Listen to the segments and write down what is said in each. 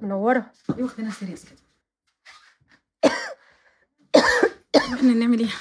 منوره ايه واخدينها سيريس كده احنا نعمل ايه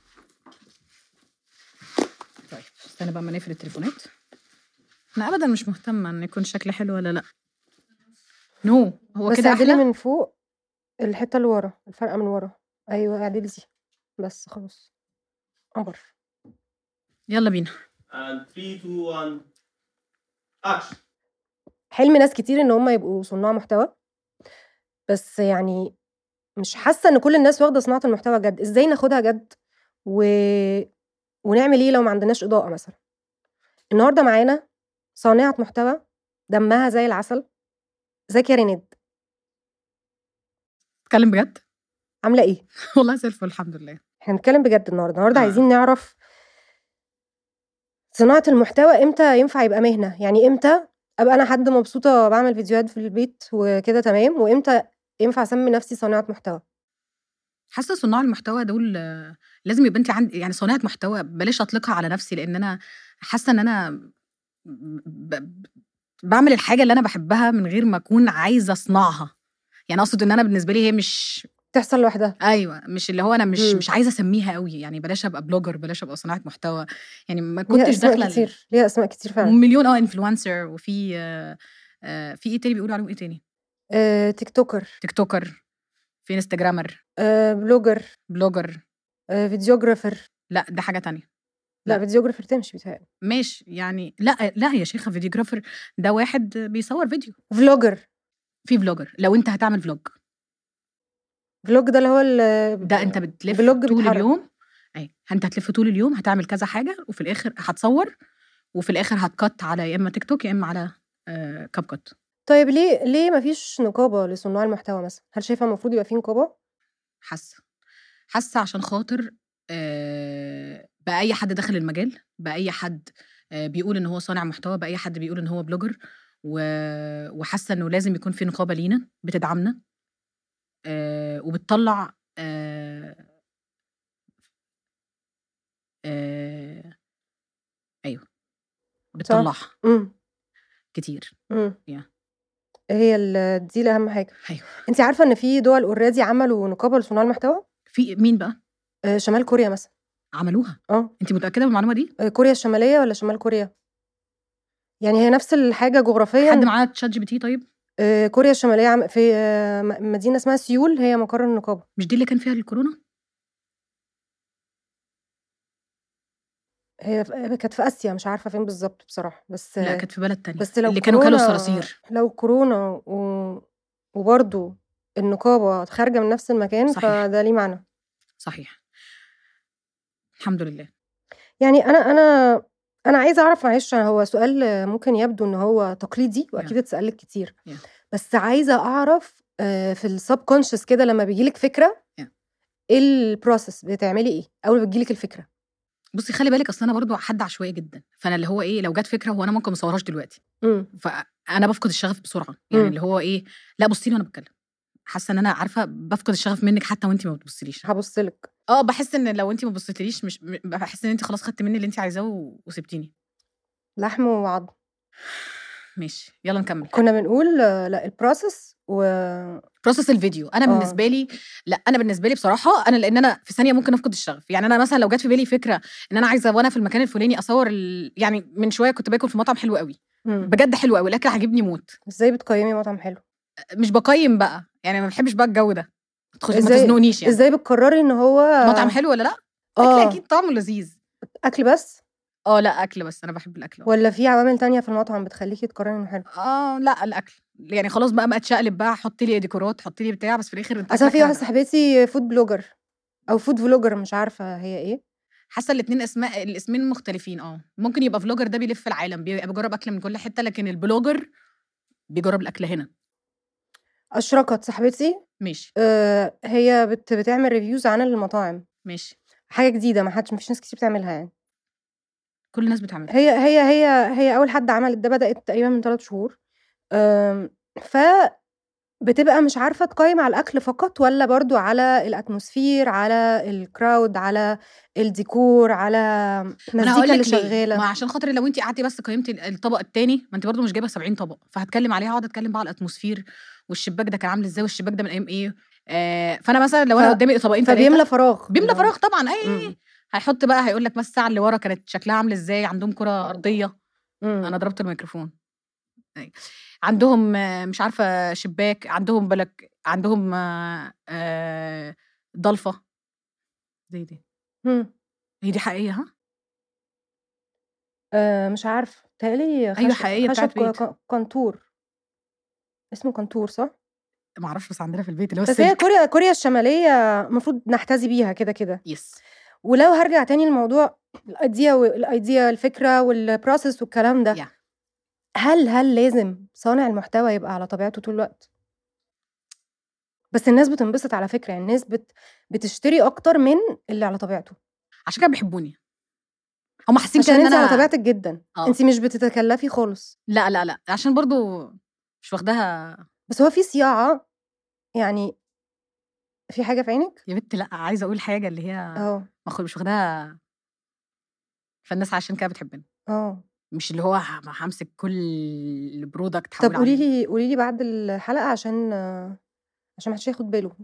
طيب استنى بقى ما نقفل التليفونات انا ابدا مش مهتمه ان يكون شكلي حلو ولا لا نو هو بس كده اعدلي احلى من فوق الحته اللي ورا الفرقه من ورا ايوه اعدلي دي بس خلاص قمر يلا بينا And 3, 2, 1. Action. حلم ناس كتير ان هم يبقوا صناع محتوى بس يعني مش حاسه ان كل الناس واخده صناعه المحتوى جد ازاي ناخدها جد و... ونعمل ايه لو ما عندناش اضاءه مثلا النهارده معانا صانعه محتوى دمها زي العسل ازيك يا ريناد اتكلم بجد عامله ايه والله زي الفل الحمد لله احنا بنتكلم بجد النهارده النهارده آه. عايزين نعرف صناعه المحتوى امتى ينفع يبقى مهنه يعني امتى ابقى انا حد مبسوطه بعمل فيديوهات في البيت وكده تمام وامتى ينفع اسمي نفسي صانعه محتوى حاسه صناع المحتوى دول آه، لازم يبقى انت عندي يعني صانعه محتوى بلاش اطلقها على نفسي لان انا حاسه ان انا ب... ب... بعمل الحاجه اللي انا بحبها من غير ما اكون عايزه اصنعها يعني اقصد ان انا بالنسبه لي هي مش تحصل لوحدها ايوه مش اللي هو انا مش مم. مش عايزه اسميها قوي يعني بلاش ابقى بلوجر بلاش ابقى صناعه محتوى يعني ما ليها كنتش اسماء داخله ال- كتير ليها اسماء كتير فعلا مليون اه انفلونسر وفي آه، آه، في ايه تاني بيقولوا عليهم ايه تاني آه، تيك توكر تيك توكر في انستجرامر آه، بلوجر بلوجر آه، فيديوجرافر لا ده حاجه تانية لا لا. فيديوجرافر تمشي بيتهيألي ماشي يعني لا لا يا شيخه فيديوجرافر ده واحد بيصور فيديو فلوجر في فلوجر لو انت هتعمل فلوج فلوج ده اللي هو ال- ده انت بتلف فلوج طول بيتحرك. اليوم اي انت هتلف طول اليوم هتعمل كذا حاجه وفي الاخر هتصور وفي الاخر هتكت على يا اما تيك توك يا اما على آه كاب كات طيب ليه ليه ما فيش نقابه لصناع المحتوى مثلا هل شايفه المفروض يبقى في نقابه حاسه حاسه عشان خاطر آه بقى اي حد داخل المجال بقى اي حد آه بيقول ان هو صانع محتوى بقى اي حد بيقول ان هو بلوجر و- وحاسه انه لازم يكون في نقابه لينا بتدعمنا آه وبتطلع آه آه ايوه بتطلعها امم كتير امم Yeah. هي ال- دي الاهم حاجه ايوه انت عارفه ان في دول اوريدي عملوا نقابه لصناع المحتوى في مين بقى آه، شمال كوريا مثلا عملوها اه انت متاكده من المعلومه دي آه، كوريا الشماليه ولا شمال كوريا يعني هي نفس الحاجه جغرافيا حد معاه تشات جي بي تي طيب آه، كوريا الشماليه عم- في آه، م- مدينه اسمها سيول هي مقر النقابه مش دي اللي كان فيها الكورونا هي في- كانت في اسيا مش عارفه فين بالظبط بصراحه بس لا آه، كانت في بلد تانية بس لو اللي كانوا كلوا كورونا- الصراصير لو كورونا و... وبرضه النقابه خارجه من نفس المكان صحيح. فده ليه معنى صحيح الحمد لله يعني انا انا انا عايزه اعرف معلش هو سؤال ممكن يبدو ان هو تقليدي واكيد اتسالك كتير Yeah. بس عايزه اعرف آه، في السب كونشس كده لما بيجيلك فكره Yeah. ايه البروسيس بتعملي ايه اول ما بتجيلك الفكره بصي خلي بالك اصل انا برضو حد عشوائي جدا فانا اللي هو ايه لو جت فكره هو انا ممكن ما اصورهاش دلوقتي امم فانا بفقد الشغف بسرعه يعني مم. اللي هو ايه لا بصي لي وانا بتكلم حاسه ان انا عارفه بفقد الشغف منك حتى وانت ما بتبصليش هبص لك اه بحس ان لو انت ما بصيتليش مش م- بحس ان انت خلاص خدت مني اللي انت عايزاه و- وسبتيني لحم وعظم ماشي يلا نكمل كنا بنقول آه، لا البروسيس و بروسس الفيديو انا آه. بالنسبه لي لا انا بالنسبه لي بصراحه انا لان انا في ثانيه ممكن افقد الشغف يعني انا مثلا لو جت في بالي فكره ان انا عايزه وانا في المكان الفلاني اصور ال... يعني من شويه كنت باكل في مطعم حلو قوي مم. بجد حلو قوي الاكل عاجبني موت ازاي بتقيمي مطعم حلو مش بقيم بقى يعني ما بحبش بقى الجو ده تخش ما إزاي- تزنقنيش يعني ازاي بتقرري ان هو مطعم حلو ولا لا اكل اه اكيد طعمه لذيذ اكل بس اه لا اكل بس انا بحب الاكل أوي. ولا في عوامل تانية في المطعم بتخليكي تقرري انه حلو اه لا الاكل يعني خلاص بقى ما اتشقلب بقى حط لي ديكورات حط لي بتاع بس في الاخر انت اصل أكلك في واحده لا. صاحبتي فود بلوجر او فود فلوجر مش عارفه هي ايه حاسه الاثنين اسماء الاسمين مختلفين اه ممكن يبقى فلوجر ده بيلف العالم بيبقى بيجرب اكل من كل حته لكن البلوجر بيجرب الاكل هنا اشرقت صاحبتي ماشي آه هي بت بتعمل ريفيوز عن المطاعم ماشي حاجه جديده ما حدش مفيش ناس كتير بتعملها يعني كل الناس بتعملها هي هي هي هي اول حد عملت ده بدات تقريبا من ثلاث شهور آم، ف بتبقى مش عارفه تقيم على الاكل فقط ولا برضو على الاتموسفير على الكراود على الديكور على انا المزيكا هقول اللي لك ليه شغاله ما عشان خاطر لو انت قعدتي بس قيمتي الطبق التاني ما انت برضو مش جايبه 70 طبق فهتكلم عليها اقعد اتكلم بقى على الاتموسفير والشباك ده كان عامل ازاي والشباك ده من ايام ايه آه فانا مثلا لو انا ف- قدامي طبقين تلاتة- فبيملى فراغ بيملى فراغ طبعا اي مم. هيحط بقى هيقول لك بس الساعه اللي ورا كانت شكلها عامل ازاي عندهم كره ارضيه مم. انا ضربت الميكروفون أي. عندهم آه، مش عارفه شباك عندهم بلك عندهم آه، آه، ضلفه زي دي مم. هي دي حقيقيه ها آه مش عارفه تهيألي أيوة خشب حقيقية خشب بتاعت بيت. ك- كنتور اسمه كنتور صح؟ ما اعرفش بس عندنا في البيت اللي هو بس هي السلك كوريا كوريا الشمالية المفروض نحتذي بيها كده كده يس ولو هرجع تاني لموضوع الايديا والايديا الفكرة والبروسيس والكلام ده يا. هل هل لازم صانع المحتوى يبقى على طبيعته طول الوقت؟ بس الناس بتنبسط على فكرة يعني الناس بت بتشتري أكتر من اللي على طبيعته عشان كده بيحبوني هم حاسين عشان كده ان انت انا على طبيعتك جدا آه. انت مش بتتكلفي خالص لا لا لا عشان برضو مش واخداها بس هو في صياعة يعني في حاجة في عينك؟ يا بنت لا عايزه اقول حاجه اللي هي اه ما مش واخداها فالناس عشان كده بتحبني اه مش اللي هو ه- همسك كل برودكت طب قولي لي قولي لي بعد الحلقة عشان آه، عشان محدش ياخد باله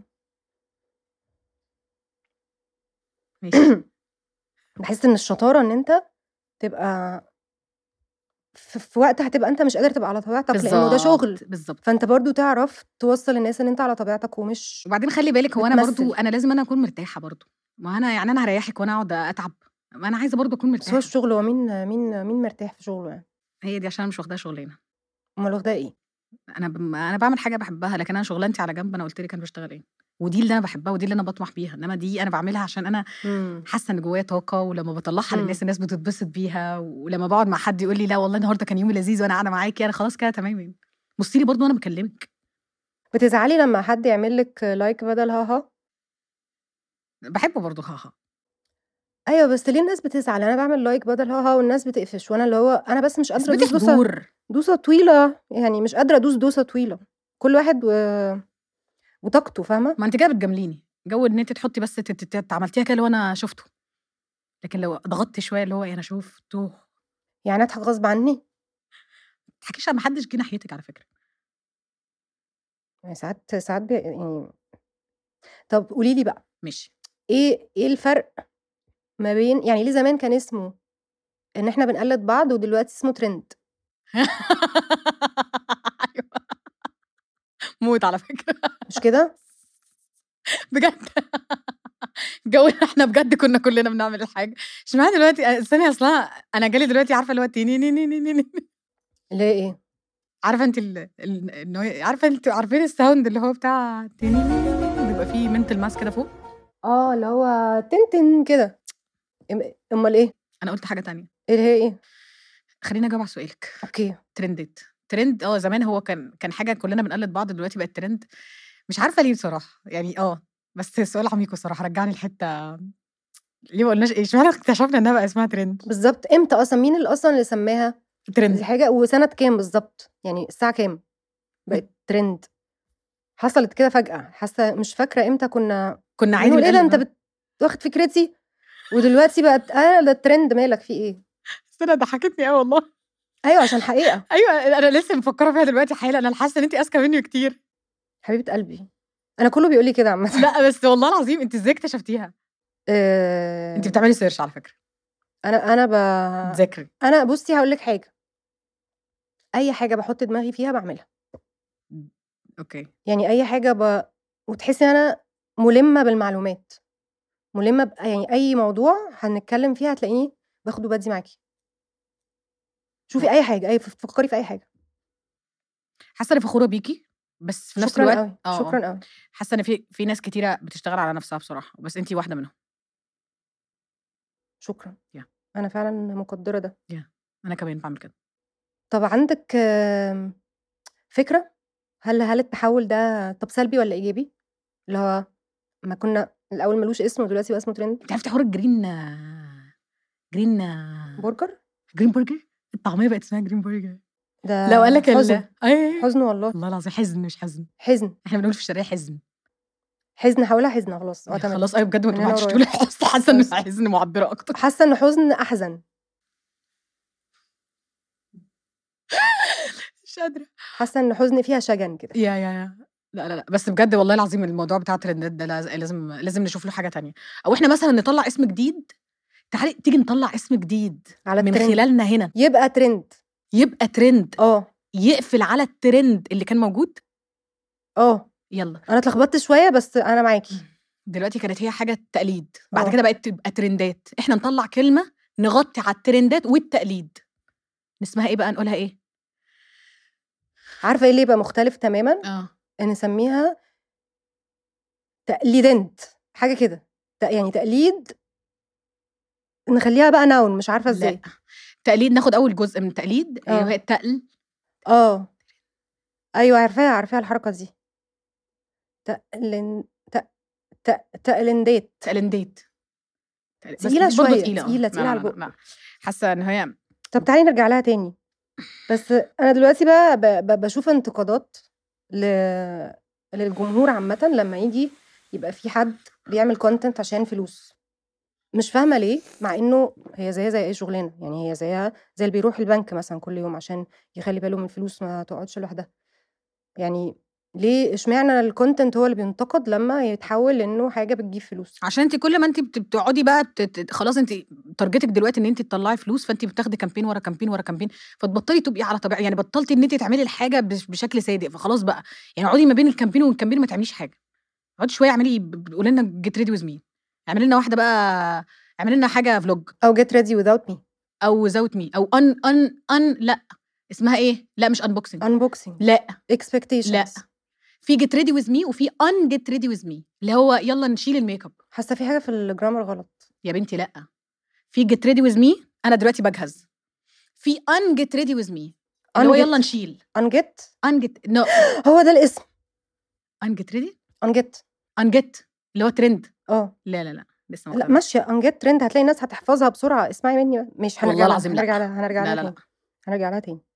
ماشي بحس ان الشطارة ان انت تبقى في, في وقت هتبقى انت مش قادر تبقى على طبيعتك لانه ده شغل بالظبط، بالظبط فانت برضو تعرف توصل للناس ان انت على طبيعتك ومش وبعدين خلي بالك هو انا برضو بتمثل. انا لازم انا اكون مرتاحه برضو ما انا يعني انا هريحك وانا اقعد اتعب ما انا عايزه برضو اكون بس هو مرتاحه الشغل هو مين مين مين مرتاح في شغله يعني هي دي عشان أنا مش واخداها شغلانه امال واخداه ايه انا ب... انا بعمل حاجه بحبها لكن انا شغلانتي على جنب انا قلت لك انا بشتغل ايه ودي اللي انا بحبها ودي اللي انا بطمح بيها انما دي انا بعملها عشان انا مم. حاسه ان جوايا طاقه ولما بطلعها مم. للناس الناس بتتبسط بيها ولما بقعد مع حد يقول لي لا والله النهارده كان يومي لذيذ وانا قاعده معاكي انا خلاص كده تمام يعني. بصي لي برضه وانا بكلمك بتزعلي لما حد يعمل لك لايك بدل هاها بحبه برضه هاها ايوه بس ليه الناس بتزعل انا بعمل لايك بدل هاها والناس بتقفش وانا اللي هو انا بس مش قادره اثبتي ادوس دوسه حضور دوسه طويله يعني مش قادره ادوس دوسه طويله كل واحد و... وطاقته فاهمه ما انت كده بتجامليني جو ان انت تحطي بس تت- تت- عملتيها كده اللي هو انا شفته لكن لو ضغطت شويه اللي هو إيه انا شفته يعني اضحك غصب عني ما تحكيش ما حدش جه ناحيتك على فكره يعني ساعات ساعات بي... يعني طب قولي لي بقى ماشي ايه ايه الفرق ما بين يعني ليه زمان كان اسمه ان احنا بنقلد بعض ودلوقتي اسمه ترند ايوه موت على فكره مش كده بجد جو إن احنا بجد كنا كلنا بنعمل الحاجه اشمعنى دلوقتي استني اصلا انا جالي دلوقتي عارفه اللي هو تيني ني ني ني ني ني. ليه ايه عارفه انت ال... ال... إنه- عارفه انت عارفين الساوند اللي هو بتاع تيني ني ني ني بيبقى فيه منتل ماس كده فوق اه اللي هو تنتن كده أم- امال ايه انا قلت حاجه تانية ايه اللي هي ايه خليني اجاوب على سؤالك اوكي ترندت ترند اه زمان هو كان كان حاجه كلنا بنقلد بعض دلوقتي بقت ترند مش عارفه ليه بصراحه يعني اه بس السؤال عميق بصراحه رجعني الحته ليه ما قلناش ايه اشمعنى اكتشفنا انها بقى اسمها ترند بالظبط امتى اصلا مين اللي اصلا اللي سماها دي ترند حاجه وسنه كام بالظبط يعني الساعه كام بقت ترند حصلت كده فجاه حاسه مش فاكره امتى كنا كنا عادي بنقول ايه ده انت بنقلد بت... واخد فكرتي ودلوقتي بقت اه ده الترند مالك في ايه بس انا ضحكتني قوي والله ايوه عشان حقيقه ايوه انا لسه مفكره فيها دلوقتي حالا انا حاسه ان انت اذكى مني كتير حبيبه قلبي انا كله بيقول لي كده عامه لا بس والله العظيم انت ازاي اكتشفتيها آه، انت بتعملي سيرش على فكره انا انا ب... بتذاكري انا بصي هقول لك حاجه اي حاجه بحط دماغي فيها بعملها اوكي يعني اي حاجه ب... وتحسي ان انا ملمه بالمعلومات ملمه ب... يعني اي موضوع هنتكلم فيها هتلاقيني باخد وبدي معاكي شوفي اي حاجه اي فكري في اي حاجه حاسه اني فخوره بيكي بس في نفس شكرا الوقت قوي آه، آه. شكرا قوي حاسه ان في في ناس كتيره بتشتغل على نفسها بصراحه بس انت واحده منهم شكرا Yeah. انا فعلا مقدره ده انا كمان بعمل كده طب عندك آم، فكره هل هل التحول ده طب سلبي ولا ايجابي اللي هو ما كنا الاول ملوش اسم ودلوقتي بقى اسمه ترند انت عرفتي حوار الجرين جرين برجر جرين برجر الطعميه بقت اسمها جرين برجر ده لو قال لك حزن ال... اي حزن والله والله العظيم حزن مش حزن حزن احنا بنقول في الشرقيه حزن حزن حولها حزن خلاص اه يا تمام خلاص ايوه بجد ما من هنا تبعتش ورايح. تقولي حزن حاسه ان خلاص. حزن معبره اكتر حاسه ان حزن احزن مش قادره حاسه ان حزن فيها شجن كده يا يا يا لا لا لا بس بجد والله العظيم الموضوع بتاع الترندات ده لاز- لازم لازم نشوف له حاجه تانية او احنا مثلا نطلع اسم جديد تعالي تيجي نطلع اسم جديد على من الترند خلالنا هنا يبقى ترند يبقى ترند اه يقفل على الترند اللي كان موجود اه يلا انا اتلخبطت شويه بس انا معاكي دلوقتي كانت هي حاجه تقليد بعد آه. كده بقت تبقى ترندات احنا نطلع كلمه نغطي على الترندات والتقليد اسمها ايه بقى نقولها ايه عارفه ايه اللي يبقى مختلف تماما اه نسميها تقليدنت حاجه كده ت- يعني تقليد نخليها بقى ناون مش عارفه ازاي لا تقليد ناخد اول جزء من التقليد آه. وهي التقل اه ايوه عارفاها عارفاها الحركه دي تقلن ت- ت- تقلندات تقلندات بس تقيلة دي برضه شوية، تقيلة آه. تقيلة- لا، تقيلة لا، على لا، البق. لا. حاسة ان هي طب تعالي نرجع لها تاني بس انا دلوقتي بقى ب- ب- بشوف انتقادات ل... للجمهور عامه لما يجي يبقى في حد بيعمل كونتنت عشان فلوس مش فاهمه ليه مع انه هي زيها زي اي شغلانه يعني هي زيها زي اللي بيروح البنك مثلا كل يوم عشان يخلي باله من الفلوس ما تقعدش لوحدها يعني ليه اشمعنى الكونتنت هو اللي بينتقد لما يتحول لانه حاجه بتجيب فلوس عشان انت كل ما انت بت- بتقعدي بقى بت... خلاص انت تارجتك دلوقتي ان انت تطلعي فلوس فانت بتاخدي كامبين ورا كامبين ورا كامبين فتبطلي تبقي على طبيعه يعني بطلتي ان انت تعملي الحاجه بش- بشكل صادق فخلاص بقى يعني اقعدي ما بين الكامبين والكامبين ما تعمليش حاجه اقعدي شويه اعملي ب- قولي لنا جيت ريدي ويز مي اعملي لنا واحده بقى اعملي لنا حاجه فلوج او get ready without me او زاوت مي او ان ان ان لا اسمها ايه لا مش انبوكسنج unboxing لا expectations لا. في جيت ريدي ويز مي وفي ان جيت ريدي ويز مي اللي هو يلا نشيل الميك اب حاسه في حاجه في الجرامر غلط يا بنتي لا في جيت ريدي ويز مي انا دلوقتي بجهز في ان جيت ريدي ويز مي اللي هو unget يلا نشيل unget ان جيت نو هو ده الاسم ان جيت ريدي unget ان جيت اللي هو ترند اه لا لا لا لسه ما لا خلص. ماشيه unget ترند هتلاقي الناس هتحفظها بسرعه اسمعي مني مش هنرجع والله لها العظيم لا. هنرجع لها هنرجع لا لها لا لا تاني هنرجع لها تاني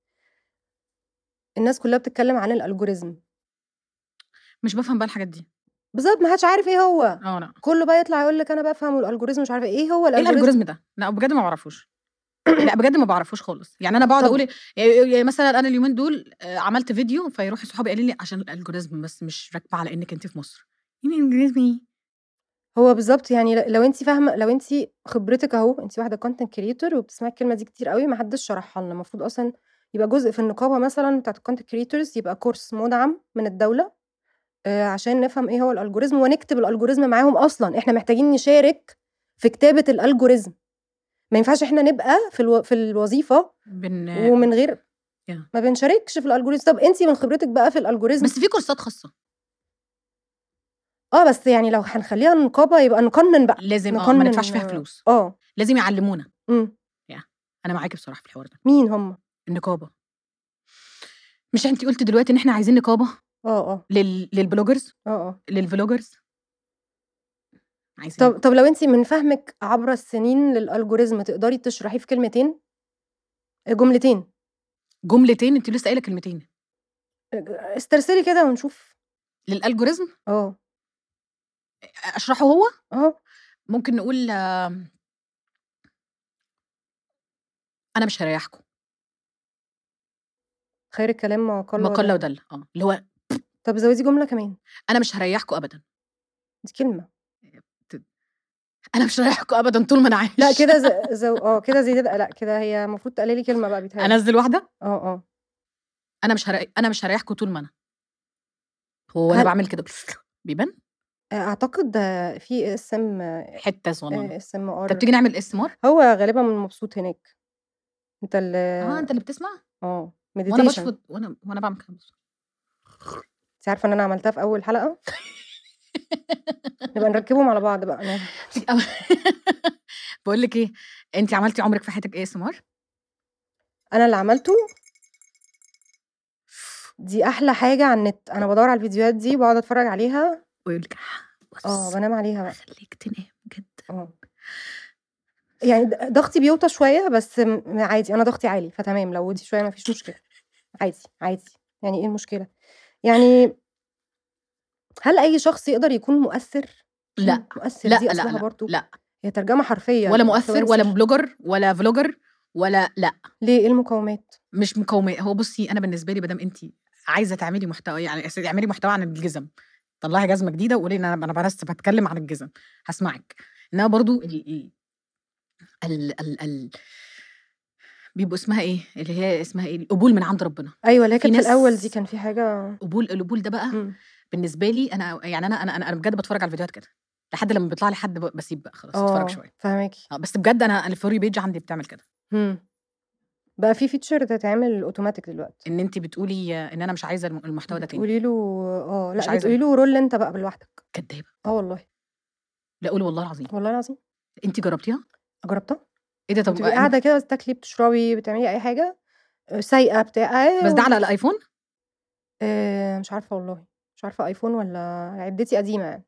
الناس كلها بتتكلم عن الالجوريزم مش بفهم بقى الحاجات دي بالظبط ما حدش عارف ايه هو اه لا كله بقى يطلع يقول لك انا بفهم والالجوريزم مش عارفه ايه هو ايه الالجوريزم الالجوريزم ده لا بجد ما بعرفوش لا بجد ما بعرفوش خالص يعني انا بقعد طب- اقول يعني يعني مثلا انا اليومين دول آه، عملت فيديو فيروح صحابي قالوا لي عشان الالجوريزم بس مش راكبه على انك انت في مصر يعني الالجوريزم ايه هو بالظبط يعني ل- لو انت فاهمه لو انت خبرتك اهو انت واحده كونتنت كريتور وبتسمعي الكلمه دي كتير قوي ما حدش شرحها لنا المفروض اصلا يبقى جزء في النقابه مثلا بتاعت الكونتنت كريتورز يبقى كورس مدعم من الدوله آه، عشان نفهم ايه هو الالجوريزم ونكتب الالجوريزم معاهم اصلا احنا محتاجين نشارك في كتابه الالجوريزم ما ينفعش احنا نبقى في الو... في الوظيفه بن... ومن غير يا. ما بنشاركش في الالجوريزم طب انت من خبرتك بقى في الالجوريزم بس في كورسات خاصه اه بس يعني لو هنخليها نقابه يبقى نقنن بقى لازم اه نقنن ما ندفعش فيها فلوس اه لازم يعلمونا امم انا معاكي بصراحه في الحوار ده مين هم النقابه مش انت قلت دلوقتي ان احنا عايزين نقابه اه اه لل... للبلوجرز اه اه للفلوجرز عايزين طب طب لو انت من فهمك عبر السنين للالجوريزم تقدري تشرحيه في كلمتين جملتين جملتين انت لسه قايله كلمتين استرسلي كده ونشوف للالجوريزم اه اشرحه هو اه ممكن نقول آم، انا مش هريحكم خير الكلام ما قل ما قل ودل. ودل اه اللي هو طب زودي جمله كمان انا مش هريحكم ابدا دي كلمه انا مش هريحكم ابدا طول ما انا عايش لا كده ز... زو... اه كده زي ده لا كده هي المفروض تقللي كلمه بقى بيتهيألي انزل واحده اه اه انا مش هري... انا مش هريحكم طول ما انا هو انا هل- بعمل كده بيبان اعتقد آه، في اسم حته صغننه اسم ار طب تيجي نعمل استمار هو غالبا مبسوط هناك انت اللي اه انت اللي بتسمع اه وانا مديتيشن بشفط وانا وانا بعمل كده بص. انت عارفه ان انا عملتها في اول حلقه نبقى نركبهم على بعض بقى أنا- بقول لك ايه انت عملتي عمرك في حياتك ايه استمار انا اللي عملته دي احلى حاجه على النت انا بدور على الفيديوهات دي وبقعد اتفرج عليها ويقول لك بص اه بنام عليها بقى خليك تنام بجد اه يعني د- ضغطي بيوطى شويه بس م- عادي انا ضغطي عالي فتمام لو ودي شويه ما فيش مشكله عادي عادي يعني ايه المشكله يعني هل اي شخص يقدر يكون مؤثر لا مؤثر لا دي لا اصلها لا, برضو لا هي ترجمه حرفيه ولا مؤثر ولا influencer. بلوجر ولا فلوجر ولا لا ليه ايه المقومات مش مقومات هو بصي انا بالنسبه لي مادام انت عايزه تعملي محتوى يعني يا سيدي اعملي محتوى عن الجزم طلعي جزمه جديده وقولي ان انا انا بس بتكلم عن الجزم هسمعك انما برضو ال ال ال ال, ال بيبقوا اسمها ايه اللي هي اسمها ايه القبول من عند ربنا ايوه لكن في ناس- الاول دي كان في حاجه قبول القبول ده بقى مم. بالنسبه لي انا يعني انا انا انا أنا بجد بتفرج على الفيديوهات كده لحد لما بيطلع لي حد ب- بسيب بقى خلاص اتفرج اه شويه فهماكي اه بس بجد انا الفوري بيج عندي بتعمل كده مم. بقى في فيتشر تتعمل اوتوماتيك دلوقتي ان انت بتقولي ان انا مش عايزه الم- المحتوى ده تاني تقولي له اه مش لا عايزة بتقولي له رول انت بقى لوحدك كدابه اه والله لا قولي والله العظيم والله العظيم انت جربتيها جربتها ايه ده طب بتبقي قاعده كده بس تاكلي بتشربي بتعملي اي حاجه آه، سايقه بتاع آه، بس ده على الايفون آه، مش عارفه والله مش عارفه ايفون ولا عدتي قديمه يعني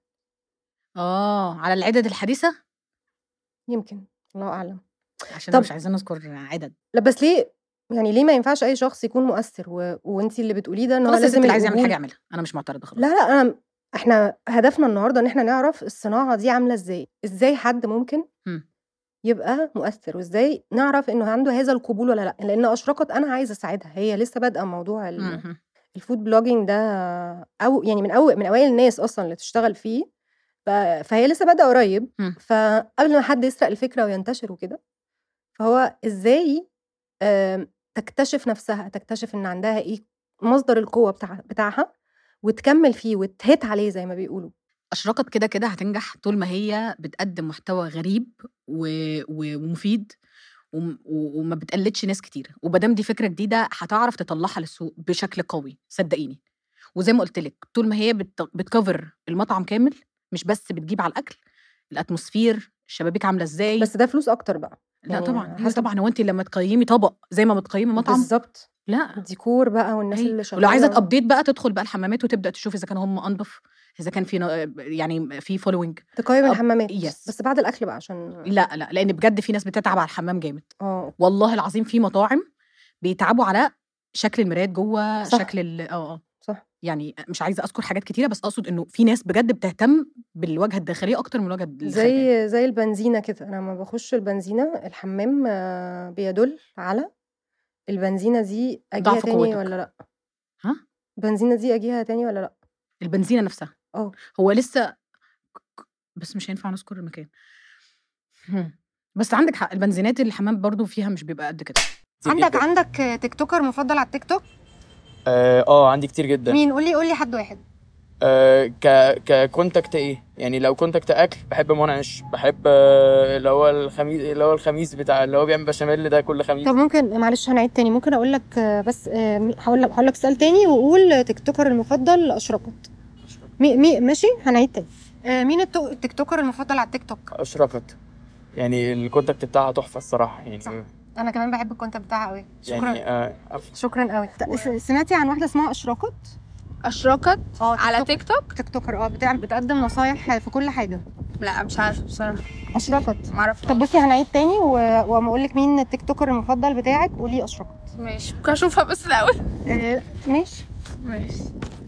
اه على العدد الحديثه يمكن الله اعلم عشان طب- طب. مش عايزين نذكر عدد لا بس ليه يعني ليه ما ينفعش اي شخص يكون مؤثر و... وانت اللي بتقوليه ده ان هو خلاص الست لازم اللي عايز يعمل القبول- حاجه يعملها انا مش معترضه خلاص لا لا انا احنا هدفنا النهارده ان احنا نعرف الصناعه دي عامله ازاي ازاي حد ممكن مم. يبقى مؤثر وازاي نعرف انه عنده هذا القبول ولا لا لان اشرقت انا عايزه اساعدها هي لسه بادئه موضوع ال... مهم. الفود بلوجينج ده او يعني من اول من اوائل الناس اصلا اللي تشتغل فيه ف... فهي لسه بادئه قريب مم. فقبل ما حد يسرق الفكره وينتشر وكده فهو ازاي آم، تكتشف نفسها تكتشف ان عندها ايه مصدر القوه بتاع بتاعها وتكمل فيه وتهت عليه زي ما بيقولوا اشرقت كده كده هتنجح طول ما هي بتقدم محتوى غريب و... و... ومفيد وم... و- وما بتقلدش ناس كتير ومادام دي فكره جديده هتعرف تطلعها للسوق بشكل قوي صدقيني وزي ما قلت لك طول ما هي بت... بتكفر المطعم كامل مش بس بتجيب على الاكل الاتموسفير الشبابيك عامله ازاي بس ده فلوس اكتر بقى لا يعني طبعا لا حسب- طبعا هو انت لما تقيمي طبق زي ما بتقيمي مطعم بالظبط لا الديكور بقى والناس هي. اللي شغاله ولو عايزه تابديت بقى تدخل بقى الحمامات وتبدا تشوف اذا كانوا هم انضف اذا كان في ن- يعني في فولوينج تقيم أب- الحمامات يس. بس بعد الاكل بقى عشان لا لا لان بجد في ناس بتتعب على الحمام جامد اه والله العظيم في مطاعم بيتعبوا على شكل المرايات جوه صح. شكل ال- اه اه صح يعني مش عايزه اذكر حاجات كتيره بس اقصد انه في ناس بجد بتهتم بالواجهه الداخليه اكتر من الواجهه الخارجيه زي زي البنزينه كده انا لما بخش البنزينه الحمام آه، بيدل على البنزينه دي اجيها ضعف تاني قوتك. ولا لا ها؟ البنزينه دي اجيها تاني ولا لا البنزينه نفسها اه هو لسه بس مش هينفع نذكر المكان هم. بس عندك حق البنزينات الحمام برضو فيها مش بيبقى قد كده عندك عندك تيك توكر مفضل على التيك توك اه آه، عندي كتير جدا مين قولي قولي حد واحد آه ك ككونتاكت ايه يعني لو كونتاكت اكل بحب منعش بحب آه اللي هو الخميس اللي هو الخميس بتاع اللي هو بيعمل بشاميل ده كل خميس طب ممكن معلش هنعيد تاني ممكن اقول لك آه، بس آه، هقول لك هقول لك سؤال تاني وقول تيك توكر المفضل اشرقت مي مي ماشي هنعيد تاني آه، مين التو- التيك توكر المفضل على التيك توك اشرقت يعني الكونتاكت بتاعها تحفه الصراحه يعني صح. انا كمان بحب الكونتنت بتاعها قوي شكرا يعني آه عفوا. شكرا قوي سمعتي عن واحده اسمها اشراقت اشرقت اه على تيك توك تيك توكر اه بتعمل بتقدم نصايح في كل حاجه لا مش عارفه بصراحه اشرقت معرفش طب بصي هنعيد تاني و... واما اقول لك مين التيك توكر المفضل بتاعك قولي اشرقت ماشي ممكن اشوفها بس الاول آه ماشي ماشي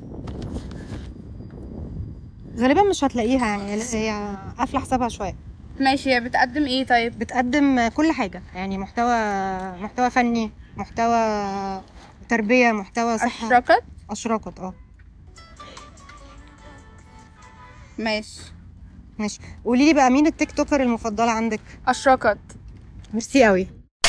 غالبا مش هتلاقيها يعني هي قافله حسابها شويه ماشي هي بتقدم ايه طيب بتقدم كل حاجه يعني محتوى محتوى فني محتوى تربيه محتوى صحه اشرقت اشرقت اه ماشي ماشي قولي لي بقى مين التيك توكر المفضله عندك اشرقت ميرسي قوي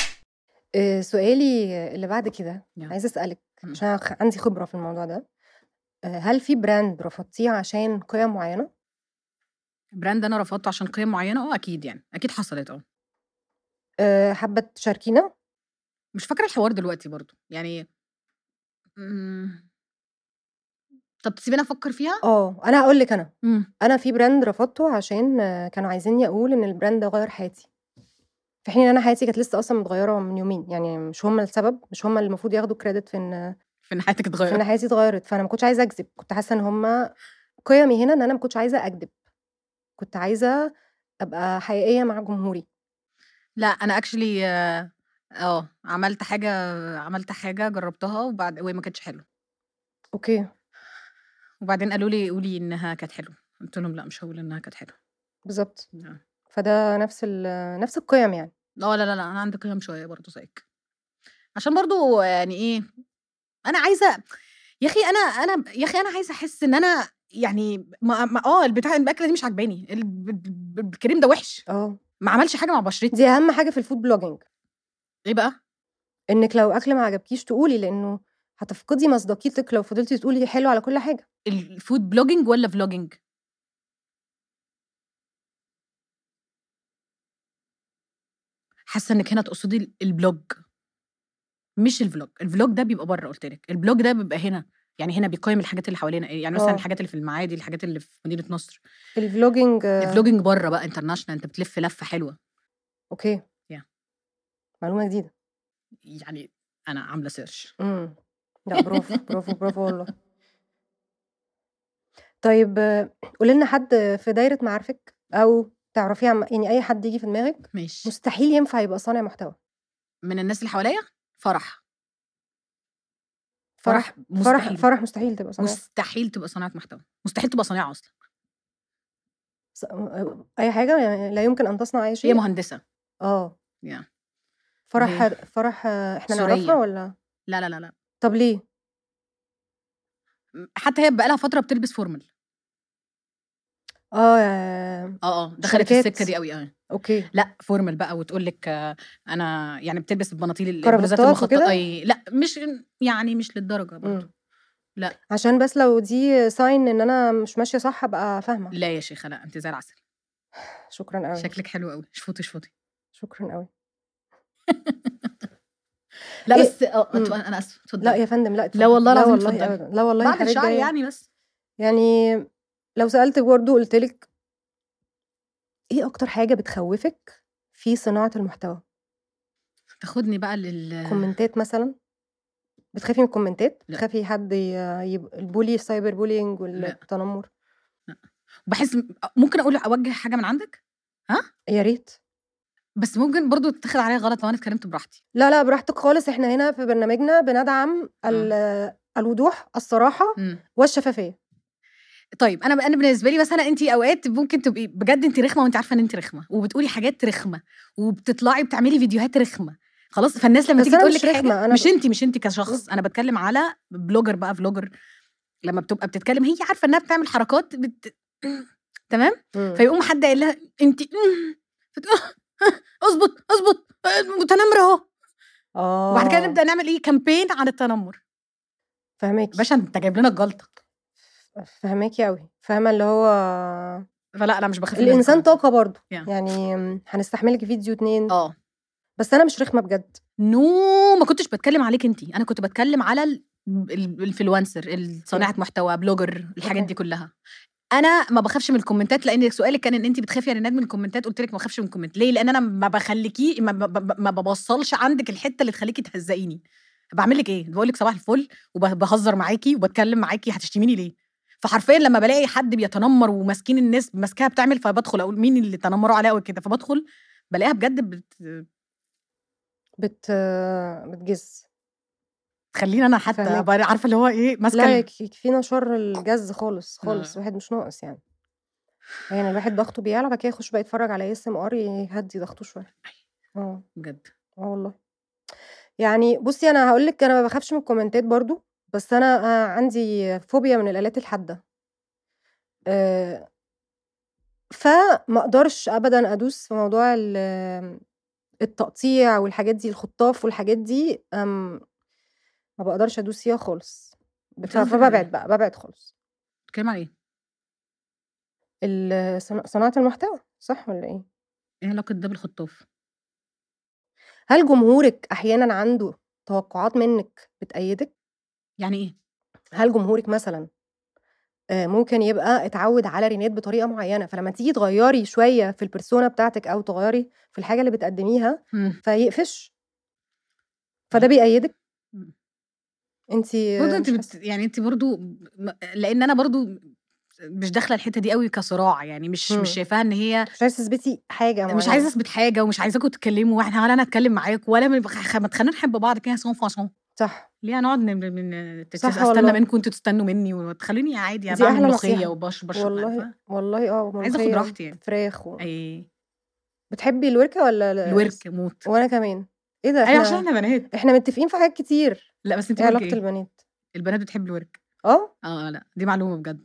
سؤالي اللي بعد كده يلا. عايزه اسالك مم. عشان أنا خ- عندي خبره في الموضوع ده آه، هل في براند رفضتيه عشان قيم معينه براند انا رفضته عشان قيم معينه اه اكيد يعني اكيد حصلت اه آه، حابه تشاركينا مش فاكره الحوار دلوقتي برضو يعني مم. طب تسيبيني افكر فيها اه انا هقول لك انا مم. انا في براند رفضته عشان آه، كانوا عايزيني اقول ان البراند ده غير حياتي في حين ان انا حياتي كانت لسه اصلا متغيره من يومين يعني مش هم السبب مش هم اللي المفروض ياخدوا كريدت في ان في ان حياتك في ان اتغيرت حياتي اتغيرت فانا ما كنتش عايزه اكذب كنت حاسه ان هم قيمي هنا ان انا ما كنتش عايزه اكذب كنت عايزه ابقى حقيقيه مع جمهوري لا انا اكشلي اه عملت حاجه عملت حاجه جربتها وبعد وهي ما كانتش حلوه اوكي وبعدين قالوا لي قولي انها كانت حلوه قلت لهم لا مش هقول انها كانت حلوه بالظبط آه. فده نفس ال- نفس القيم يعني لا لا لا لا انا عندي قيم شويه برضه زيك عشان برضه يعني ايه انا عايزه يا اخي انا انا يا اخي انا عايزه احس ان انا يعني ما ما- اه البتاع الاكله دي مش عجباني ال- ب- ب- الكريم ده وحش اه ما عملش حاجه مع بشرتي دي اهم حاجه في الفود بلوجينج ايه بقى انك لو اكل ما عجبكيش تقولي لانه هتفقدي مصداقيتك لو فضلتي تقولي حلو على كل حاجه الفود بلوجينج ولا فلوجينج حاسه انك هنا تقصدي ال- البلوج مش الفلوج الفلوج ده بيبقى بره قلت لك البلوج ده بيبقى هنا يعني هنا بيقيم الحاجات اللي حوالينا يعني مثلا آه. الحاجات اللي في المعادي الحاجات اللي في مدينه نصر الفلوجينج آه، الفلوجينج بره بقى انترناشونال انت بتلف لفه حلوه اوكي Yeah. معلومه جديده يعني انا عامله سيرش امم لا برافو برافو برافو والله طيب آه، قولي لنا حد في دايره معارفك او تعرفيه عم... يعني اي حد يجي في دماغك ماشي مستحيل ينفع يبقى صانع محتوى من الناس اللي حواليا فرح فرح فرح فرح مستحيل. فرح مستحيل تبقى صانع مستحيل تبقى صناعه محتوى مستحيل تبقى صانعه اصلا ص- اي حاجه يعني لا يمكن ان تصنع اي هي شيء مهندسه اه Yeah. فرح ليه؟ فرح آه، احنا سورية. نعرفها ولا لا لا لا لا طب ليه حتى هي بقالها فتره بتلبس فورمال اه آه، اه اه دخلت في شركات. السكه دي قوي اه اوكي لا فورمال بقى وتقول لك آه، انا يعني بتلبس البناطيل ال- كرافتات البلوزات وكده؟ المخططه أي لا مش يعني مش للدرجه مم. برضه لا. عشان بس لو دي ساين ان انا مش ماشيه صح ابقى فاهمه لا يا شيخه لا انت زي العسل شكرا قوي شكلك حلو قوي شفوطي شفوطي شكرا قوي لا إيه؟ بس اه مم. أتو- انا اسفه اتفضل لا يا فندم لا اتفضل. لا والله لا العظيم والله اتفضلي. ابدا لا والله بعد حضرتك الشعر جاية- يعني بس يعني لو سالتك برضه قلت لك ايه اكتر حاجه بتخوفك في صناعه المحتوى تاخدني بقى لل كومنتات مثلا بتخافي من الكومنتات لا. بتخافي حد ي- يب... البولي السايبر بولينج والتنمر بحس ممكن اقول اوجه حاجه من عندك يا ريت بس ممكن برضو تتاخد عليها غلط لو انا اتكلمت براحتي لا لا براحتك خالص احنا هنا في برنامجنا بندعم ال- الوضوح الصراحه مم. والشفافيه طيب انا انا بالنسبه لي مثلا انت اوقات ممكن تبقي بجد انت رخمه وانت عارفه ان انت رخمه وبتقولي حاجات رخمه وبتطلعي بتعملي فيديوهات رخمه خلاص فالناس لما بس تيجي أنا تقول مش لك رخمة، حاجه أنا مش ب- انت مش انت كشخص انا بتكلم على بلوجر بقى فلوجر لما بتبقى بتتكلم هي عارفه انها بتعمل حركات بت... تمام مم. فيقوم حد قايل لها انت اظبط اظبط متنمره اهو اه وبعد كده نبدا نعمل ايه كامبين عن التنمر فهماكي باشا انت جايب لنا الجلطه فهماكي قوي فاهمه اللي هو فلا انا مش بخاف منك الانسان خالص. طاقه برضو Yeah. يعني هنستحملك فيديو اتنين اه بس انا مش رخمه بجد نو ما كنتش بتكلم عليك انت انا كنت بتكلم على ال- ال- الانفلونسر صناعه محتوى بلوجر الحاجات أوكي. دي كلها انا ما بخافش من الكومنتات لان سؤالك كان ان انت بتخافي يا رناد من الكومنتات قلت لك ما بخافش من الكومنت ليه لان انا ما بخليكي ما, ما, ما- ما ببصلش عندك الحته اللي تخليكي تهزقيني بعمل لك ايه بقول لك صباح الفل وبهزر معاكي وبتكلم معاكي هتشتميني ليه فحرفيا لما بلاقي حد بيتنمر وماسكين الناس ماسكاها بتعمل فبدخل اقول مين اللي تنمروا عليها قوي كده فبدخل بلاقيها بجد بت... بت بتجز تخليني انا حتى فاهمك. أبقى عارفه اللي هو ايه ماسكه لا ال- يك- يكفينا شر الجز خالص لا. خالص واحد مش ناقص يعني يعني الواحد ضغطه بيعلى بعد كده يخش بقى يتفرج على اس ام ار يهدي ضغطه شويه اه بجد اه والله يعني بصي انا هقول لك انا ما بخافش من الكومنتات برضو بس انا آه، عندي فوبيا من الالات الحاده آه، فما اقدرش ابدا ادوس في موضوع ال- التقطيع والحاجات دي الخطاف والحاجات دي أم، ما بقدرش ادوس فيها خالص ف- بتعمل- فببعد بقى ببعد خالص بتتكلم عن ايه؟ ال- صنا- صناعه المحتوى صح ولا ايه ايه علاقه ده بالخطاف؟ هل جمهورك احيانا عنده توقعات منك بتأيدك يعني ايه؟ هل جمهورك مثلا آه، ممكن يبقى اتعود على رينات بطريقه معينه فلما تيجي تغيري شويه في البرسونا بتاعتك او تغيري في الحاجه اللي بتقدميها مم. فيقفش فده بيأيدك مم. انت برضه انت بت... يعني انت برضه م- لان انا برضه مش داخله الحته دي قوي كصراع يعني مش مم. مش شايفاها ان هي مش عايزه تثبتي حاجه مش معينة. عايزه اثبت حاجه ومش عايزاكم تتكلموا واحنا ولا انا اتكلم معاك ولا من- خ- ما تخلينا نحب بعض كده سون فاسون صح ليه هنقعد من من صح استنى والله. منكم انتوا تستنوا مني وتخلوني عادي دي بعمل أحلى ملوخيه نصيحة. وبش بشرب والله عارفة؟ والله اه عايزه اخد ملوخية راحتي يعني فراخ و... اي بتحبي الوركة والّا ال الورك موت. وأنا كمان. إيه ده أيوه عشان إحنا إحنا بنات. إحنا متفقين في حاجات كتير. لأ بس أنتِ إيه ورك علاقة إيه؟ البنات؟ البنات بتحب الورك. آه؟ آه، لأ، دي معلومة بجد.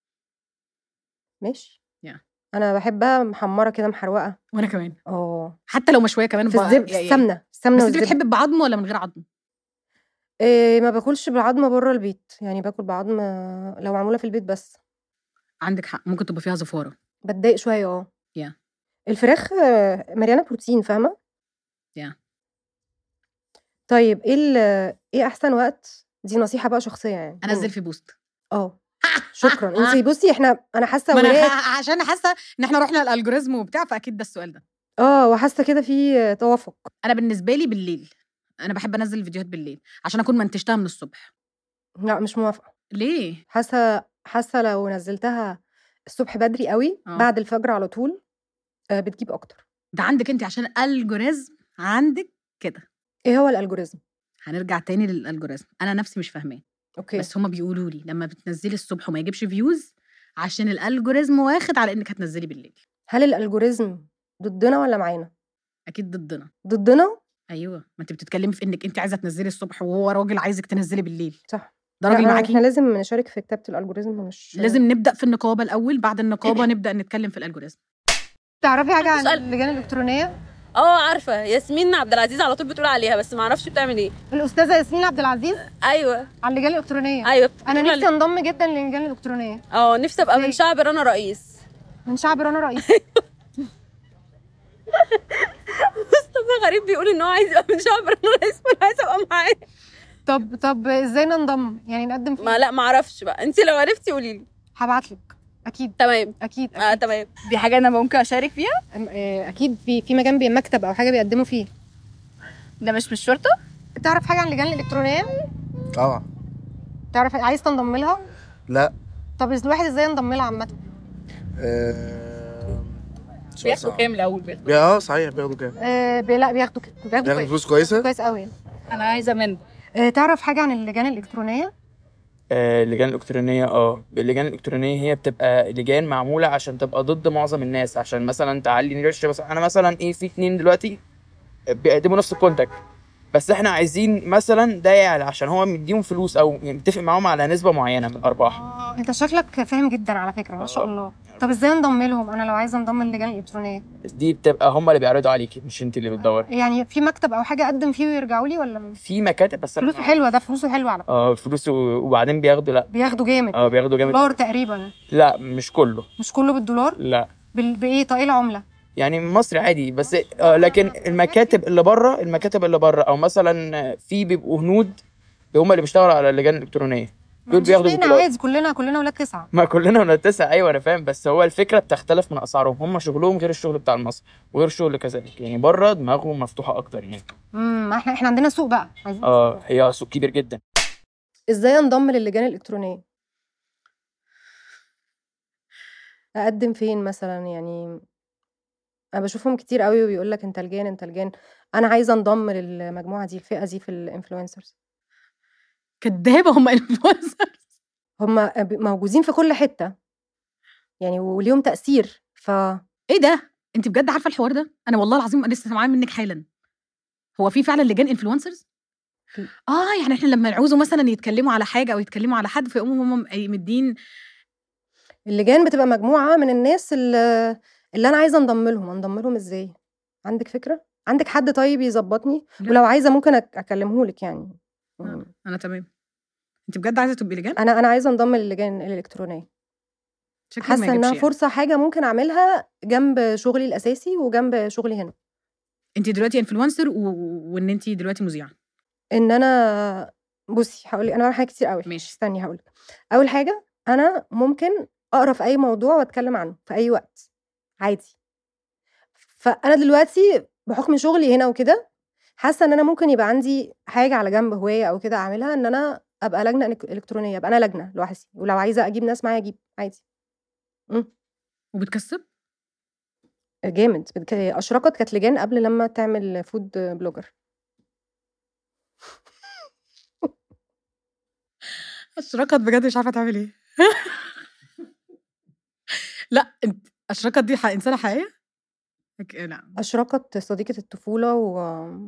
ماشي. yeah. أنا باحبها محمّرة كده محروقة. وأنا كمان. آه. حتى لو مشوية كمان في ب الزب في ي ي السمنة، السمنة بس أنتِ والزبدة. بتحبي بعضم والّا من غير عضم؟ آآ ما باكلش بالعضم برّه البيت، يعني باكل بعضم لو معمولة في البيت بس. عندِك حق، ممكن تبقى فيها زفارة. باتضايق شوية آه. yeah. الفراخ مليانة بروتين فاهمة؟ yeah. طيب إيه ال إيه أحسن وقت دي نصيحة بقى شخصية يعني. أنزّل إمم. في بوست. آه. شكرًا. أنتِ بُصّي إحنا أنا حاسة ما أنا ولاد ح عشان حاسة إن إحنا رُحنا الalgorithm وبتاع، فأكيد ده السؤال ده. آه، وحاسة كده في توافق. أنا بالنسبة لي بالليل. أنا باحب أنزّل الفيديوهات بالليل، عشان أكون منتجتها من الصبح. لأ مش موافقة. ليه؟ حاسة حاسة لو نزّلتها الصبح بدري أوي آه. بعد الفجر على طول آآ بتجيب أكتر. ده عندِك أنتِ عشان algorithm عندِك كده. إيه هو الalgorithm؟ هنرجع تاني للalgorithm أنا نفسي مش فاهماه. أوكي. بس هُم بيقولوا لي لمّا بتنزّلي الصبح وما يجيبش views عشان الalgorithm واخد على إنِّك هتنزّلي بالليل. هل الalgorithm ضدنا والّا معانا؟ أكيد ضدنا. ضدنا؟ أيوه، ما أنتِ بتتكلمي في إنِّك أنتِ عايزة تنزّلي الصبح وهو راجل عايزِك تنزّلي بالليل. صح. ده لأ راجل أنا معاكِ؟ إحنا لازم نشارك في كتابة الalgorithm مش لازم نبدأ في النقابة الأول، بعد النقابة نبدأ نتكلم في الalgorithm. تعرفي حاجة عن سؤال. اللجان الإلكترونية؟ اه عارفه ياسمين عبد العزيز على طول بتقول عليها بس ما اعرفش بتعمل ايه الأستاذة ياسمين عبد العزيز ايوه على اللجان الإلكترونية. ايوه أنا بتقول نفسي أنضم جدًا للجان الإلكترونية. اه نفسي ابقى من إزاي؟ شعب رنا رئيس من شعب رنا رئيس. مصطفى غريب بيقول ان هو عايز يبقى من شعب رنا رئيس وانا عايزه ابقى معاه طب طب إزاي ننضم؟ يعني نقدم فين؟ ما لا ما اعرفش بقى انت لو عرفتي قولي لي هابعت لك. أكيد تمام أكيد اه تمام دي حاجة أنا ممكن أشارك فيها؟ أم- آه، أكيد في في مكان بي مكتب أو حاجة بيقدموا فيه. ده مش من الشرطة؟ تعرف حاجة عن اللجان الإلكترونية؟ طبعا تعرف عايز تنضم لها؟ لا طب الواحد ازاي ينضم لها عامة؟ آه... سؤال بياخدوا صعب. كام الأول بياخدوا؟ بي- اه صحيح بياخدوا كام؟ آه بي- لا بياخدوا ك- بياخدوا بياخدوا كويس فلوس كويسه؟ كويس قوي أنا عايزة من آه تعرف حاجة عن اللجان الإلكترونية؟ آه، اللجان الإلكترونية اه اللجان الإلكترونية هي بتبقى لجان معمولة عشان تبقى ضد معظم الناس عشان مثلا تعلي نرش بس أنا مثلا إيه في اتنين دلوقتي بيقدموا نفس الكونتاكت بس احنا عايزين مثلا ده يعلى عشان هو مديهم فلوس او متفق معاهم على نسبة معينة من الأرباح اه انت شكلك فاهم جدا على فكرة ما شاء آه. الله طب ازاي انضم لهم انا لو عايزة انضم للجان الإلكترونية؟ دي بتبقى هم اللي بيعرضوا عليكي مش انت اللي بتدوري يعني في مكتب او حاجة اقدم فيه ويرجعوا لي ولا في مكاتب بس أنا فلوسه ما- حلوة ده فلوسه حلوة على فكرة اه فلوس و- وبعدين بياخدوا لا بياخدوا جامد اه بياخدوا جامد دولار تقريبا لا مش كله مش كله بالدولار لا بال... بايه طيب ايه العملة؟ يعني مصري عادي بس آه لكن المكاتب اللي بره المكاتب اللي بره او مثلا في بيبقوا هنود هم اللي بيشتغلوا على اللجان الالكترونيه دول بياخدوا مش باينة بطولات عادي كلنا كلنا ولاد تسعة ما كلنا ولا تسعة ايوه انا فاهم بس هو الفكره بتختلف من اسعارهم هم شغلهم غير الشغل بتاع مصر وغير الشغل كذلك يعني بره دماغهم مفتوحه اكتر يعني امم احنا احنا عندنا سوق بقى عايزين اه هي سوق كبير جدا ازاي انضم للجان الالكترونيه اقدم فين مثلا يعني انا بشوفهم كتير قوي وبيقول لك انت لجان انت لجان انا عايزه انضم للمجموعه دي الفئه دي في الانفلونسرز كدابة هم influencers هم موجودين في كل حته يعني وليهم تاثير ف ايه ده؟ انت بجد عارفة الحوار ده؟ انا والله العظيم انا لسه سامعاه منك حالا هو في فعلا لجان انفلونسرز؟ في. اه يعني احنا لما نعوزوا مثلا يتكلموا على حاجة او يتكلموا على حد فيقوموا هم مدين اللجان بتبقى مجموعه من الناس اللي, اللي انا عايزه انضم لهم انضم لهم ازاي عندك فكره عندك حد طيب يظبطني لا. ولو عايزه ممكن أك- اكلمه لك يعني آه. انا تمام انت بجد عايزة تبقي لجان؟ انا انا عايزه انضم للجان الالكترونيه شكلك ما حاسه انها يجيبش يعني. فرصه حاجه ممكن اعملها جنب شغلي الاساسي وجنب شغلي هنا انت دلوقتي انفلونسر و... وان انت دلوقتي مذيعة ان انا بصي هقول انا بعمل حاجات كتير قوي ماشي. استني هقول اول حاجه انا ممكن اقرا في اي موضوع واتكلم عنه في اي وقت عادي فانا دلوقتي بحكم شغلي هنا وكده حاسه ان انا ممكن يبقى عندي حاجه على جنب هوايه او كده اعملها ان انا ابقى لجنه إلك- الكترونيه ابقى انا لجنه لوحدي ولو عايزه اجيب ناس معايا اجيب عادي وبتكسب؟ جامد بتك- اشرقت كانت لجان قبل لما تعمل فود بلوجر اشرقت بجد مش عارفة تعمل ايه لا انت اشرقت دي ح... انسانة حقيقية؟ لك- لا أشرقت صديقة الطفولة و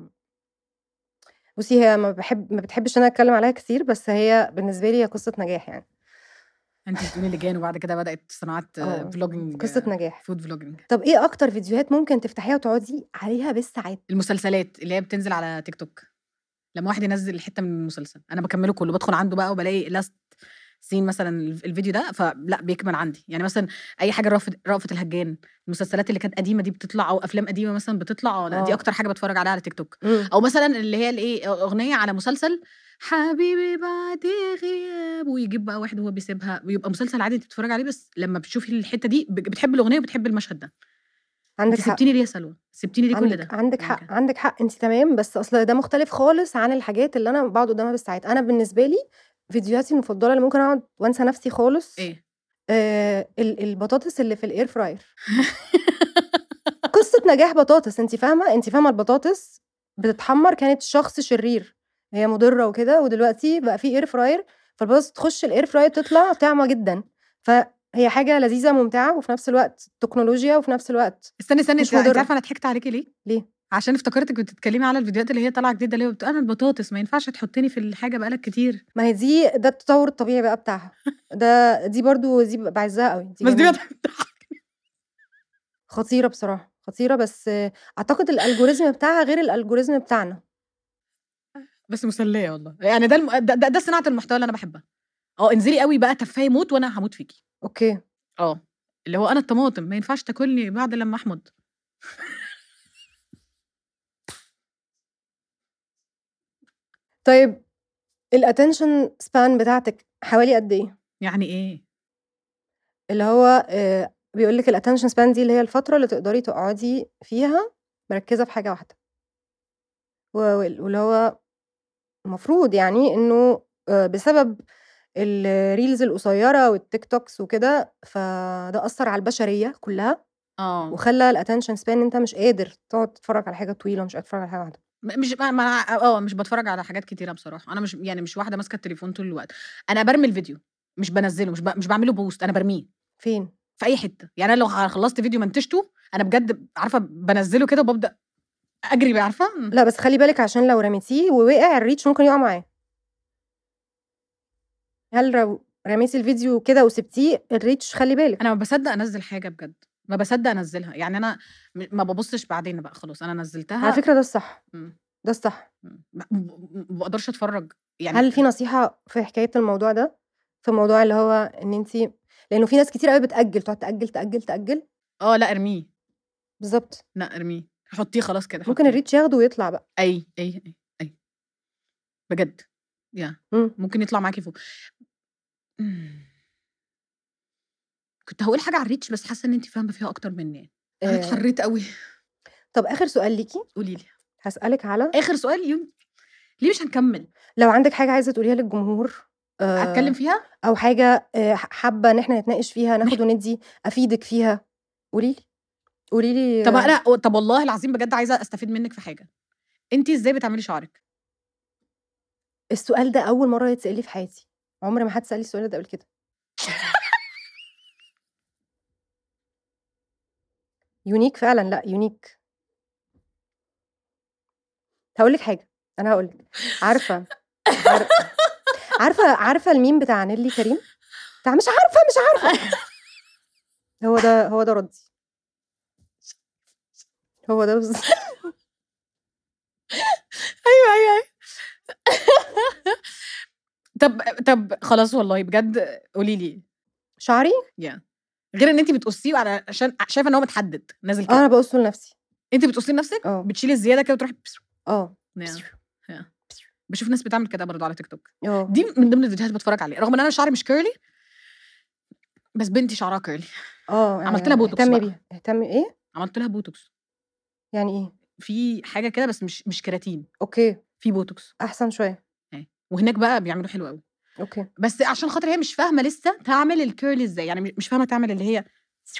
بُصّي هي ما باحب ما بتحبش إن أنا أتكلم عليها كتير، بس هي بالنسبة لي هي قصة نجاح يعني. انت بتقولي لجان وبعد كده بدات صناعه آه، فلوجينج قصة نجاح. فود فلوجينج طب إيه أكتر فيديوهات ممكن تفتحيها وتقعدي عليها بالساعات؟ المسلسلات اللي هي بتنزل على تيك توك لما واحد ينزل حته من المسلسل انا بكمله كله بدخل عنده بقى وبلاقي لاست سين مثلا الف- الفيديو ده فلا بيكمل عندي يعني مثلا اي حاجه رأفت رأفت الهجان المسلسلات اللي كانت قديمه دي بتطلع او افلام قديمه مثلا بتطلع اه لا، دي آه. اكتر حاجه بتفرج عليها على تيك توك إمم. او مثلا اللي هي الايه اغنيه على مسلسل حبيبي بعد غياب ويجيب بقى واحد وهو بيسيبها ويبقى مسلسل عادي انت بتتفرج عليه بس لما بتشوفي الحته دي ب- بتحب الاغنيه وبتحب المشهد ده عندِك انت حق. سبتيني ليه يا سلوى سبتيني ليه كل عندِك ده عندِك يعني حق، كده. عندِك حق، أنتِ تمام، بس أصل ده مختلف خالص عن الحاجات اللي أنا باقعد قدامها بالساعات. أنا بالنسبة لي فيديوهاتي المفضلة اللي ممكن أقعد وأنسى نفسي خالص ايه آآ ال البطاطس اللي في الair fryer. قصة نجاح بطاطس، أنتِ فاهمة؟ أنتِ فاهمة البطاطس بتتحمّر كانت شخص شرير، هي مُضرة وكده، ودلوقتي بقى في air fryer فالبطاطس تخش الair fryer تطلع طعمة جدًا. فهي حاجة لذيذة ممتعة وفي نفس الوقت تكنولوجيا وفي نفس الوقت استني استني مش انت انت مضرة. عارفه انا ضحكت عليكي ليه؟ ليه؟ عشان افتكرتك بتتكلمي على الفيديوهات اللي هي طالعه جديده اللي هي بتقول انا البطاطس ما ينفعش تحطني في الحاجه بقالك كتير ما هي دي ده التطور الطبيعي بقى بتاعها. ده دي برضه دي ب باعزّها أوي، دي بس دي جميلة. بتضحك خطيرة بصراحة، خطيرة بس أعتقد الalgorithm بتاعها غير الalgorithm بتاعنا. بس مسليه والله يعني ده الم... ده, ده, ده صناعه المحتوى اللي انا بحبها اه انزلي قوي بقى تفاهي موت وانا هموت فيكي أوكي. اه اللي هو انا الطماطم ما ينفعش تاكلني بعد لما احمض طيب الattention span بتاعتِك حوالي قد إيه؟ يعني ايه اللي هو آآ بيقول لِك الattention span دي اللي هي الفترة اللي تقدري تقعدي فيها مركّزة في حاجة واحدة. و وال واللي هو المفروض يعني إنه آآ بسبب الreels القصيرة والTikToks وكده، فده أثّر على البشرية كلّها اه وخلّى الattention span أنت مش قادر تقعد تتفرّج على حاجة طويلة، مش قادر تتفرّج على حاجة واحدة. م- مش ما ما اه مش بتفرج على حاجات كتيره بصراحه انا مش يعني مش واحده ماسكه التليفون طول الوقت انا برمي الفيديو مش بنزله مش ب... مش بعمله بوست انا برميه فين؟ في اي حته يعني انا لو خلصت فيديو منتجته انا بجد عارفه بنزله كده وببدا اجري بقى عارفه لأ بس خلّي بالِك عشان لو رميتيه ووقع الreach ممكن يقع معاه. هل لو رميتِ الفيديو كده وسِبتيه الreach خلّي بالِك. انا ما باصدق انزل حاجه بجد ما باصدق انزلها يعني انا م- ما ببصش بعدين بقى خلاص انا نزلتها على فكرة ده الصح، مم. ده الصح. مم. ما ما بقدرش اتفرج يعني هل في نصيحة في حكاية الموضوع ده؟ في موضوع اللي هو إن أنتِ لإنه في ناس كتير أوي بتأجّل، تقعد تأجّل، تأجّل، تأجّل. اه لا ارميه بالضبط. لا ارميه حطيه خلاص كده ممكن حطيه. الreach ياخده ويطلع بقى. اي اي اي اي بجد يا إمم. ممكن يطلع معاكي فوق مم. كنت هقول حاجه على الريتش بس حاسه ان انت فاهمه فيها اكتر مني انا آآ اتحريت قوي طب آخر سؤال ليكِ، قولي لي هاسألِك على اخر سؤال يوم ليه مش هنكمل لو عندِك حاجة عايزة تقوليها للجمهور اتكلم آآ فيها أو حاجة آآ ح حابة إن إحنا نتناقش فيها، نح ناخد وندّي، أفيدِك فيها، قولي لي، قولي لي طب انا طب والله العظيم بجد عايزه استفيد منك في حاجه انت ازاي بتعملي شعرك السؤال ده أول مرّة يتسأل لي في حياتي، عمر ما حد سأل لي السؤال ده قبل كده. unique فعلًا، لأ unique. هاقول لِك حاجة، أنا هاقول لِك، عارفة عار عارفة عارفة الmeme بتاع نيللي كريم؟ بتاع مش عارفة، مش عارفة. هو ده هو ده ردي. هو ده بالض ايوه ايوه ايوه طب طب خلاص والله بجد قولي لي شعري؟ يا غير ان انت بتقصيه على عشان شايفه ان هو متحدد نازل آه كده أنا باقصه لنفسي. انت بتقصيه لنفسك آه. بتشيلي الزياده كده وتروحي بس- آه. يا. يا. بشوف ناس بتعمل كده برضه على تيك توك آه. دي من ضمن الفيديوهات بتفرج عليها رغم ان انا شعري مش كيرلي بس بنتي شعرها كيرلي آه. عملت لها بوتوكس اهتمي بقى. بيها، اهتمي إيه؟ عملت لها بوتوكس يعني إيه؟ في حاجه كده بس مش مش كيراتين أوكي، في بوتوكس أحسن شوية. وهناك بقى بيعملوا حلو قوي أوكي. بس عشان خاطر هي مش فاهمه لسه تعمل الكيرلي ازاي يعني مش- مش فاهمه تعمل اللي هي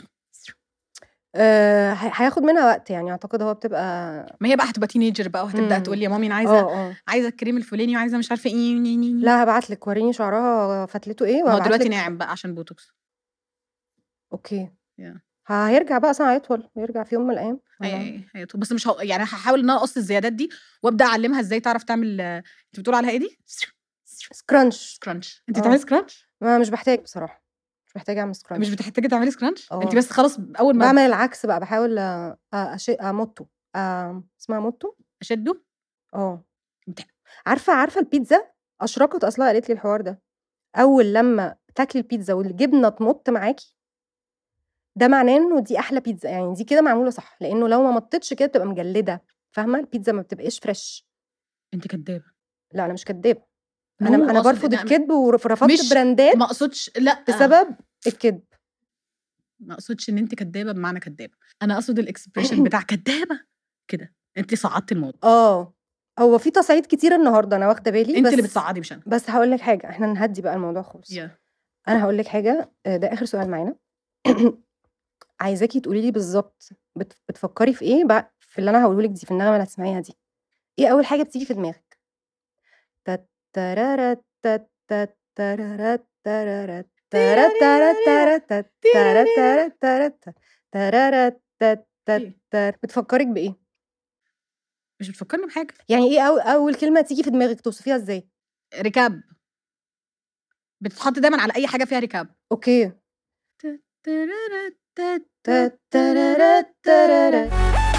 آآ ه هياخد منها وقت يعني أعتقد هو بتبقى ما هي بقى هتبقى تينيجر بقى وهتبدا إمم. تقول لي يا مامي انا عايزه آه، آه. عايزه الكريم الفلاني وعايزه مش عارفه ايه ني- ني- ني. لا هابعت لِك، ورّيني شعرها فتلته إيه هو وهابعت دلوقتي لِك ناعم بقى عشان بوتوكس أوكي. يا. هيرجع بقى سنة هيطول ويرجع في يوم من الأيام اي اي اي بس مش هو يعني هحاول ان انا اقص الزيادات دي وابدا اعلمها ازاي تعرف تعمل آه، انت بتقول عليها ايه دي؟ سكرانش سكرانش انت آه. بتعملي سكرانش؟ ما مش بحتاج بصراحة مش محتاجة أعمل سكرانش مش بتحتاجي تعملي سكرانش؟ آه. انت بس خلاص اول ما بعمل العكس بقى بحاول أ- أش... أموتو أ... اسمها موتو اشده اه بتح- عارفة عارفة البيتزا أشرقت أصلها قالت لي الحوار ده أول لما تاكلي البيتزا والجبنة تمط معاكي ده معناه إنه دي أحلى بيتزا يعني دي كده معمولة صح لأنه لو ما مطتش كده بتبقى مجلدة فاهمة البيتزا ما بتبقاش فريش انت كدابه لا أنا مش كدابة نو، أنا أنا أقصد برفض إن- الكذب ورفضت مش- براندات ما اقصدش لا بسبب الكذب ما اقصدش ان انت كدابه بمعنى كدابه انا اقصد الاكسبريشن بتاع كدابه كده انت صعدتي الموضوع اه هو في تصعيد كتير النهارده انا واخده بالي انت بس اللي بتصعدي مش انا بس هقول لك حاجه احنا نهدي بقى الموضوع خالص يا انا هقول لك حاجه آه، ده اخر سؤال معانا عايزاكي تقولي لي بالظبط بت... بتفكري في ايه بقى في اللي انا هقوله لك دي في النغمه اللي هتسمعيها دي ايه اول حاجه بتيجي في دماغك تترارت تترارت ترارت ترارت ترارت ترارت ترارت ترارت تتر بتفكرك بايه مش بتفكرني بحاجه يعني ايه أول, اول كلمه تيجي في دماغك توصفيها ازاي ركاب بتتحط دايما على اي حاجه فيها ركاب اوكي تترارت ترارت